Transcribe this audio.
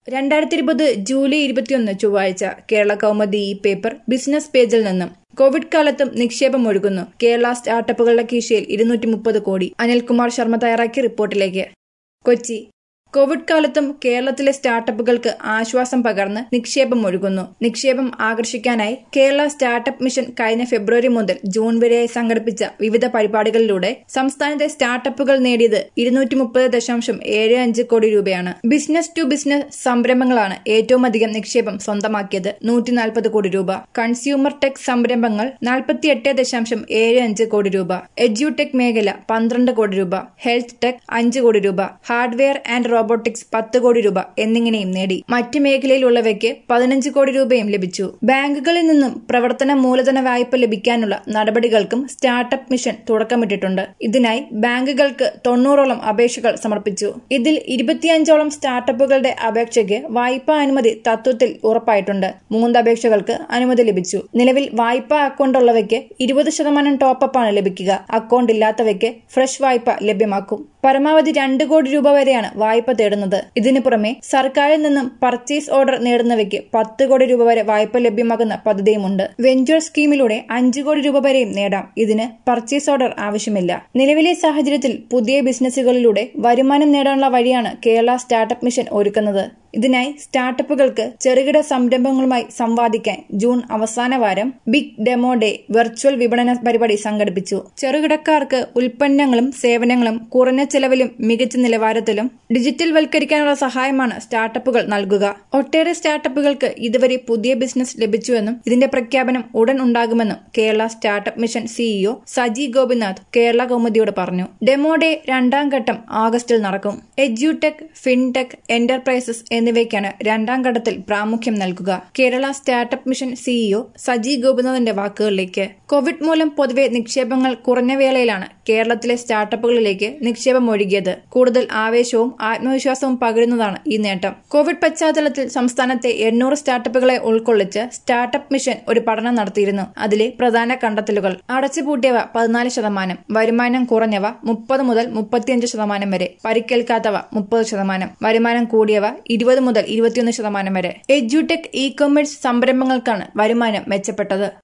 രണ്ടായിരത്തി ഇരുപത് ജൂലൈ ഇരുപത്തിയൊന്ന് ചൊവ്വാഴ്ച കേരള കൗമുദി ഈ പേപ്പർ ബിസിനസ് പേജിൽ നിന്നും കോവിഡ് കാലത്തും നിക്ഷേപം ഒഴുകുന്നു കേരള സ്റ്റാർട്ടപ്പുകളുടെ കീശയിൽ ഇരുന്നൂറ്റി മുപ്പത് കോടി അനിൽകുമാർ ശർമ്മ തയ്യാറാക്കിയ റിപ്പോർട്ടിലേക്ക് കൊച്ചി കോവിഡ് കാലത്തും കേരളത്തിലെ സ്റ്റാർട്ടപ്പുകൾക്ക് ആശ്വാസം പകർന്ന് നിക്ഷേപം ഒഴുകുന്നു നിക്ഷേപം ആകർഷിക്കാനായി കേരള സ്റ്റാർട്ടപ്പ് മിഷൻ കഴിഞ്ഞ ഫെബ്രുവരി മുതൽ ജൂൺ വരെയായി സംഘടിപ്പിച്ച വിവിധ പരിപാടികളിലൂടെ സംസ്ഥാനത്തെ സ്റ്റാർട്ടപ്പുകൾ നേടിയത് ഇരുന്നൂറ്റി മുപ്പത് ദശാംശം ഏഴ് അഞ്ച് കോടി രൂപയാണ് ബിസിനസ് ടു ബിസിനസ് സംരംഭങ്ങളാണ് ഏറ്റവും അധികം നിക്ഷേപം സ്വന്തമാക്കിയത് നൂറ്റി നാൽപ്പത് കോടി രൂപ കൺസ്യൂമർ ടെക് സംരംഭങ്ങൾ നാൽപ്പത്തിയെട്ട് ദശാംശം ഏഴ് അഞ്ച് കോടി രൂപ എഡ്യൂടെക് മേഖല പന്ത്രണ്ട് കോടി രൂപ ഹെൽത്ത് ടെക് അഞ്ച് കോടി രൂപ ഹാർഡ്വെയർ ആൻഡ് റോബോട്ടിക്സ് പത്ത് കോടി രൂപ എന്നിങ്ങനെയും നേടി മറ്റ് മേഖലയിലുള്ളവയ്ക്ക് പതിനഞ്ച് കോടി രൂപയും ലഭിച്ചു ബാങ്കുകളിൽ നിന്നും പ്രവർത്തന മൂലധന വായ്പ ലഭിക്കാനുള്ള നടപടികൾക്കും സ്റ്റാർട്ടപ്പ് മിഷൻ തുടക്കമിട്ടിട്ടുണ്ട് ഇതിനായി ബാങ്കുകൾക്ക് തൊണ്ണൂറോളം അപേക്ഷകൾ സമർപ്പിച്ചു ഇതിൽ ഇരുപത്തിയഞ്ചോളം സ്റ്റാർട്ടപ്പുകളുടെ അപേക്ഷയ്ക്ക് വായ്പാ അനുമതി തത്വത്തിൽ ഉറപ്പായിട്ടുണ്ട് മൂന്ന് അപേക്ഷകൾക്ക് അനുമതി ലഭിച്ചു നിലവിൽ വായ്പാ അക്കൗണ്ട് ഉള്ളവയ്ക്ക് ഇരുപത് ശതമാനം ടോപ്പപ്പാണ് ലഭിക്കുക അക്കൗണ്ട് ഇല്ലാത്തവയ്ക്ക് ഫ്രഷ് വായ്പ ലഭ്യമാക്കും പരമാവധി രണ്ട് കോടി രൂപ വരെയാണ് വായ്പ തേടുന്നത് ഇതിനു പുറമെ സർക്കാരിൽ നിന്നും പർച്ചേസ് ഓർഡർ നേടുന്നവയ്ക്ക് പത്ത് കോടി രൂപ വരെ വായ്പ ലഭ്യമാകുന്ന പദ്ധതിയുമുണ്ട് വെഞ്ചർ സ്കീമിലൂടെ അഞ്ച് കോടി രൂപ വരെയും നേടാം ഇതിന് പർച്ചേസ് ഓർഡർ ആവശ്യമില്ല നിലവിലെ സാഹചര്യത്തിൽ പുതിയ ബിസിനസ്സുകളിലൂടെ വരുമാനം നേടാനുള്ള വഴിയാണ് കേരള സ്റ്റാർട്ടപ്പ് മിഷൻ ഒരുക്കുന്നത് ഇതിനായി സ്റ്റാർട്ടപ്പുകൾക്ക് ചെറുകിട സംരംഭങ്ങളുമായി സംവാദിക്കാൻ ജൂൺ അവസാന വാരം ബിഗ് ഡെമോ ഡേ വെർച്വൽ വിപണന പരിപാടി സംഘടിപ്പിച്ചു ചെറുകിടക്കാർക്ക് ഉൽപ്പന്നങ്ങളും സേവനങ്ങളും കുറഞ്ഞ ചെലവിലും മികച്ച നിലവാരത്തിലും ഡിജിറ്റൽ വൽക്കരിക്കാനുള്ള സഹായമാണ് സ്റ്റാർട്ടപ്പുകൾ നൽകുക ഒട്ടേറെ സ്റ്റാർട്ടപ്പുകൾക്ക് ഇതുവരെ പുതിയ ബിസിനസ് ലഭിച്ചുവെന്നും ഇതിന്റെ പ്രഖ്യാപനം ഉടൻ ഉണ്ടാകുമെന്നും Kerala startup mission CEO Saji Gopinath Kerala കൗമുദിയോട് പറഞ്ഞു ഡെമോ ഡേ രണ്ടാം ഘട്ടം ആഗസ്റ്റിൽ നടക്കും എഡ്യൂടെക് ഫിൻടെക് എന്റർപ്രൈസസ് എന്നിവയ്ക്കാണ് രണ്ടാം ഘട്ടത്തിൽ പ്രാമുഖ്യം നൽകുക Kerala startup mission CEO Saji ഗോപിനാഥിന്റെ വാക്കുകളിലേക്ക് കോവിഡ് മൂലം പൊതുവെ നിക്ഷേപങ്ങൾ കുറഞ്ഞ വേളയിലാണ് കേരളത്തിലെ സ്റ്റാർട്ടപ്പുകളിലേക്ക് നിക്ഷേപം ഒഴുകിയത് കൂടുതൽ ആവേശവും ആത്മവിശ്വാസവും പകരുന്നതാണ് ഈ നേട്ടം കോവിഡ് പശ്ചാത്തലത്തിൽ സംസ്ഥാനത്തെ എണ്ണൂറ് സ്റ്റാർട്ടപ്പുകളെ ഉൾക്കൊള്ളിച്ച് സ്റ്റാർട്ടപ്പ് മിഷൻ ഒരു പഠനം നടത്തിയിരുന്നു അതിലെ പ്രധാന കണ്ടെത്തലുകൾ അടച്ചുപൂട്ടിയവ പതിനാല് ശതമാനം വരുമാനം കുറഞ്ഞവ മുപ്പത് മുതൽ മുപ്പത്തിയഞ്ച് ശതമാനം വരെ പരിക്കേൽക്കാത്തവ മുപ്പത് ശതമാനം വരുമാനം കൂടിയവ ഇരുപത് മുതൽ ഇരുപത്തിയൊന്ന് ശതമാനം വരെ എഡ്യൂടെക് ഇ കൊമേഴ്സ് സംരംഭങ്ങൾക്കാണ് വരുമാനം മെച്ചപ്പെട്ടത്